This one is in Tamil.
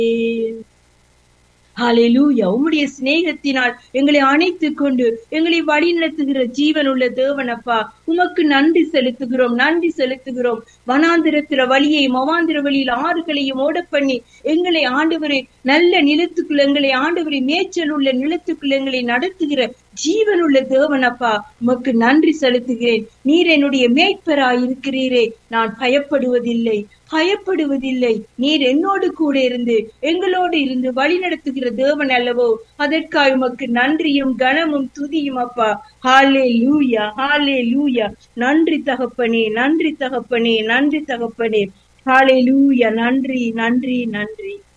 ஹalleluya உம்முடைய சிநேகத்தினால் எங்களை அணைத்துக் கொண்டு எங்களை வழிநடத்துகிற ஜீவனுள்ள தேவனப்பா உமக்கு நன்றி செலுத்துகிறோம் நன்றி செலுத்துகிறோம் வனாந்திரத்தில வழியை மவாந்திர வழியில் ஆறுகளையும் ஓட பண்ணி எங்களை ஆண்டவரை நல்ல நிலத்துக்குள்ள எங்களை ஆண்டவரை மேய்ச்சல் உள்ள நிலத்துக்குள்ள எங்களை நடத்துகிற ஜீவனுள்ள தேவனப்பா உமக்கு நன்றி செலுத்துகிறேன் நீர் என்னுடைய மேய்ப்பராய் இருக்கிறீரே நான் பயப்படுவதில்லை பயப்படுவதில்லை நீர் என்னோடு கூட இருந்து எங்களோடு இருந்து வழி நடத்துகிற தேவன் அல்லவோ அதற்காக உமக்கு நன்றியும் கனமும் துதியும் அப்பா ஹாலே லூயா ஹாலே லூயா நன்றி தகப்பனே நன்றி தகப்பனே நன்றி தகப்பனே ஹாலே லூயா நன்றி நன்றி நன்றி